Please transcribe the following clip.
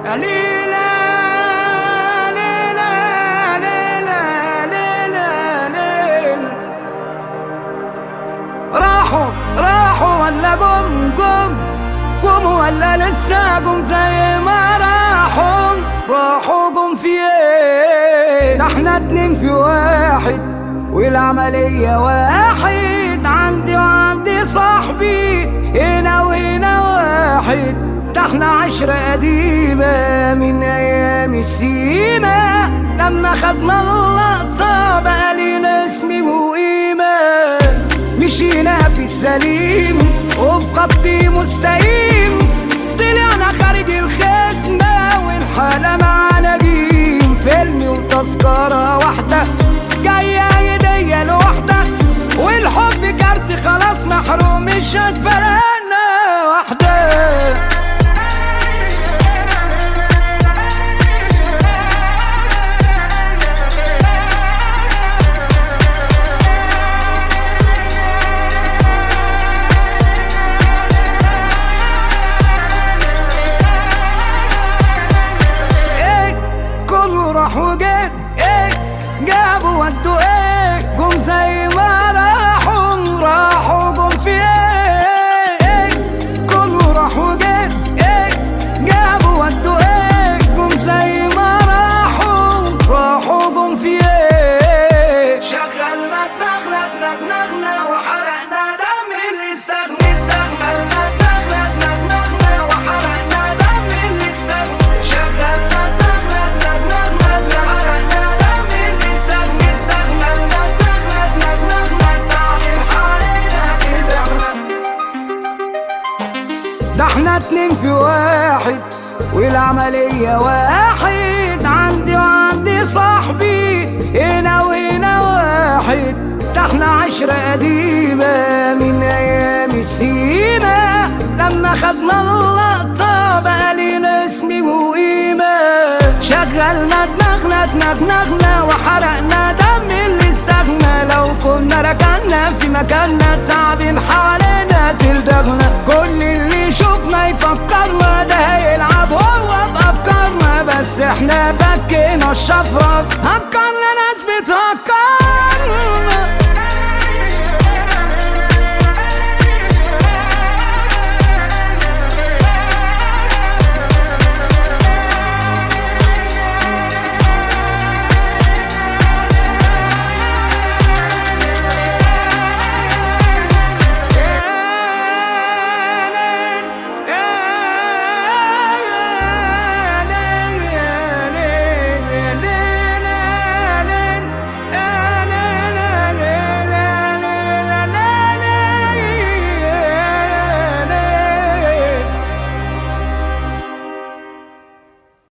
يا ليلى ليلى ليلى ليلى ليلى راحوا راحوا ولا جم جم جم ولا لسه جم زي ما راحوا راحوا جم في ايه ده احنا اتنين في واحد والعملية واحد عندي وعندي صاحبي هنا وهنا واحد ده احنا عشرة قديمة من أيام السيما لما خدنا اللقطة بقى لينا اسم وقيمة مشينا في السليم وفي خط مستقيم طلعنا خارج الخدمة والحالة معانا جيم فيلم وتذكرة واحدة جاية هدية لوحدة والحب كارت خلاص محروم مش هتفرقنا واحدة ايه كله راح وجه ايه جابوا ودوا ايه جم زي ما راحوا راحوا جم في ايه ايه كله راح وجه ايه جابوا ودوا ايه جم زي ما راحوا راحوا جم في ايه شغلنا دماغنا دماغنا وحرقنا دم اللي استغنى استغنى دماغنا دماغنا وحرقنا دم اللي استغنى شغلنا دماغنا دماغنا وحرقنا دم اللي استغنى استغنى دماغنا دماغنا تعمل حالنا تدغنا ده احنا اتنين في واحد والعملية واحد عندي وعندي صاحبي هنا وهنا واحد ده احنا عشرة قديمة من أيام السيما لما خدنا اللقطة بقى لينا اسم وقيمة شغلنا دماغنا دماغنا وحرقنا دم اللي استغنى لو كنا ركنا في مكاننا تعبين حوالينا تلدغنا كل اللي شفنا يفكرنا ده هيلعب هو بأفكارنا بس احنا فكينا الشفرة هكرنا ناس بتهكر